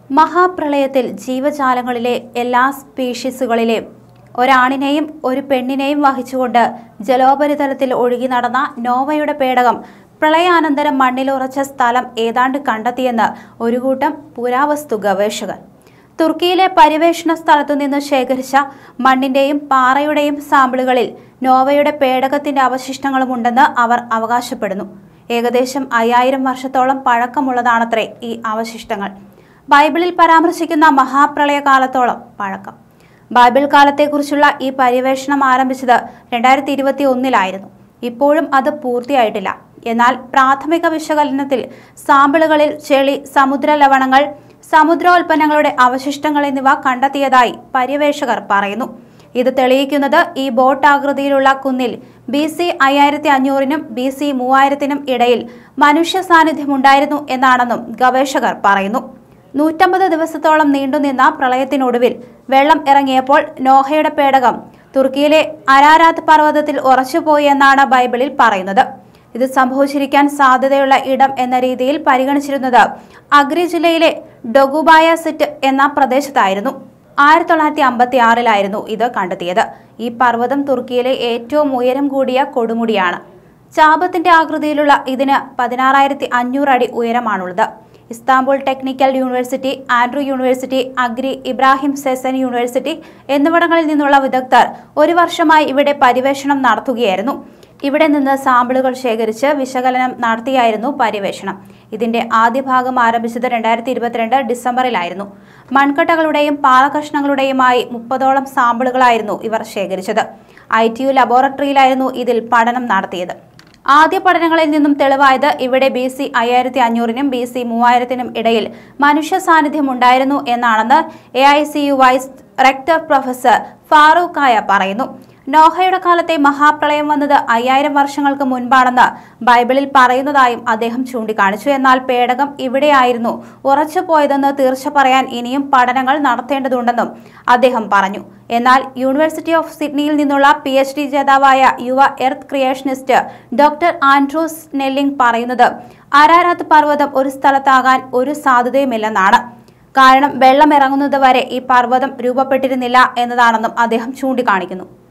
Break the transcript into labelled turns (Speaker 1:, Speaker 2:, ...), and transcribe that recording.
Speaker 1: മഹാപ്രളയത്തിൽ ജീവജാലങ്ങളിലെ എല്ലാ സ്പീഷീസുകളിലെയും ഒരാണിനെയും ഒരു പെണ്ണിനെയും വഹിച്ചുകൊണ്ട് ജലോപരിതലത്തിൽ ഒഴുകി നടന്ന നോവയുടെ പേടകം പ്രളയാനന്തരം മണ്ണിലുറച്ച സ്ഥലം ഏതാണ്ട് കണ്ടെത്തിയെന്ന് ഒരു കൂട്ടം പുരാവസ്തു ഗവേഷകർ തുർക്കിയിലെ പര്യവേഷണ സ്ഥലത്തു നിന്ന് ശേഖരിച്ച മണ്ണിന്റെയും പാറയുടെയും സാമ്പിളുകളിൽ നോവയുടെ പേടകത്തിന്റെ അവശിഷ്ടങ്ങളുമുണ്ടെന്ന് അവർ അവകാശപ്പെടുന്നു ഏകദേശം അയ്യായിരം വർഷത്തോളം പഴക്കമുള്ളതാണത്രേ ഈ അവശിഷ്ടങ്ങൾ ബൈബിളിൽ പരാമർശിക്കുന്ന മഹാപ്രളയകാലത്തോളം പഴക്കം ബൈബിൾ കാലത്തെക്കുറിച്ചുള്ള ഈ പര്യവേഷണം ആരംഭിച്ചത് രണ്ടായിരത്തി ഇരുപത്തി ഒന്നിലായിരുന്നു ഇപ്പോഴും അത് പൂർത്തിയായിട്ടില്ല എന്നാൽ പ്രാഥമിക വിശകലനത്തിൽ സാമ്പിളുകളിൽ ചെളി സമുദ്ര ലവണങ്ങൾ സമുദ്രോൽപ്പന്നങ്ങളുടെ അവശിഷ്ടങ്ങൾ എന്നിവ കണ്ടെത്തിയതായി പര്യവേഷകർ പറയുന്നു ഇത് തെളിയിക്കുന്നത് ഈ ബോട്ട് ആകൃതിയിലുള്ള കുന്നിൽ ബി സി അയ്യായിരത്തി അഞ്ഞൂറിനും ബി സി മൂവായിരത്തിനും ഇടയിൽ മനുഷ്യ സാന്നിധ്യമുണ്ടായിരുന്നു എന്നാണെന്നും ഗവേഷകർ പറയുന്നു നൂറ്റമ്പത് ദിവസത്തോളം നീണ്ടുനിന്ന പ്രളയത്തിനൊടുവിൽ വെള്ളം ഇറങ്ങിയപ്പോൾ നോഹയുടെ പേടകം തുർക്കിയിലെ അരാരാത്ത് പർവ്വതത്തിൽ ഉറച്ചുപോയി എന്നാണ് ബൈബിളിൽ പറയുന്നത് ഇത് സംഭവിച്ചിരിക്കാൻ സാധ്യതയുള്ള ഇടം എന്ന രീതിയിൽ പരിഗണിച്ചിരുന്നത് അഗ്രി ജില്ലയിലെ ഡൊഗുബായ സിറ്റ് എന്ന പ്രദേശത്തായിരുന്നു ആയിരത്തി തൊള്ളായിരത്തി അമ്പത്തി ആറിലായിരുന്നു ഇത് കണ്ടെത്തിയത് ഈ പർവ്വതം തുർക്കിയിലെ ഏറ്റവും ഉയരം കൂടിയ കൊടുമുടിയാണ് ചാപത്തിന്റെ ആകൃതിയിലുള്ള ഇതിന് പതിനാറായിരത്തി അഞ്ഞൂറ് അടി ഉയരമാണുള്ളത് Istanbul technical university Andrew university Agri Ibrahim Cecen university എന്നിവിടങ്ങളിൽ നിന്നുള്ള വിദഗ്ധർ ഒരു വർഷമായി ഇവിടെ പര്യവേഷണം നടത്തുകയായിരുന്നു ഇവിടെ നിന്ന് സാമ്പിളുകൾ ശേഖരിച്ച് വിശകലനം നടത്തിയായിരുന്നു പര്യവേഷണം ഇതിന്റെ ആദ്യ ഭാഗം ആരംഭിച്ചത് രണ്ടായിരത്തി ഇരുപത്തിരണ്ട് ഡിസംബറിലായിരുന്നു മൺകട്ടകളുടെയും പാറകഷ്ണങ്ങളുടെയുമായി മുപ്പതോളം സാമ്പിളുകളായിരുന്നു ഇവർ ശേഖരിച്ചത് ഐ ടി യു ലബോറട്ടറിയിലായിരുന്നു ഇതിൽ പഠനം നടത്തിയത് ആദ്യ പഠനങ്ങളിൽ നിന്നും തെളിവായത് ഇവിടെ ബി സി അയ്യായിരത്തി അഞ്ഞൂറിനും ബി സി മൂവായിരത്തിനും ഇടയിൽ മനുഷ്യ സാന്നിധ്യം ഉണ്ടായിരുന്നു എന്നാണെന്ന് A I C U vice rector professor ഫാറൂഖായ പറയുന്നു നോഹയുടെ കാലത്തെ മഹാപ്രളയം വന്നത് അയ്യായിരം വർഷങ്ങൾക്ക് മുൻപാണെന്ന് ബൈബിളിൽ പറയുന്നതായും അദ്ദേഹം ചൂണ്ടിക്കാണിച്ചു എന്നാൽ പേടകം ഇവിടെയായിരുന്നു ഉറച്ചുപോയതെന്ന് തീർച്ച പറയാൻ ഇനിയും പഠനങ്ങൾ നടത്തേണ്ടതുണ്ടെന്നും അദ്ദേഹം പറഞ്ഞു എന്നാൽ യൂണിവേഴ്സിറ്റി ഓഫ് സിഡ്നിയിൽ നിന്നുള്ള പി എച്ച് ഡി ജേതാവായ യുവ earth creationist doctor Andrews Snelling പറയുന്നത് അരാരാത്ത് പർവ്വതം ഒരു സ്ഥലത്താകാൻ ഒരു സാധ്യതയുമില്ലെന്നാണ് കാരണം വെള്ളം ഇറങ്ങുന്നത് വരെ ഈ പർവ്വതം രൂപപ്പെട്ടിരുന്നില്ല എന്നതാണെന്നും അദ്ദേഹം ചൂണ്ടിക്കാണിക്കുന്നു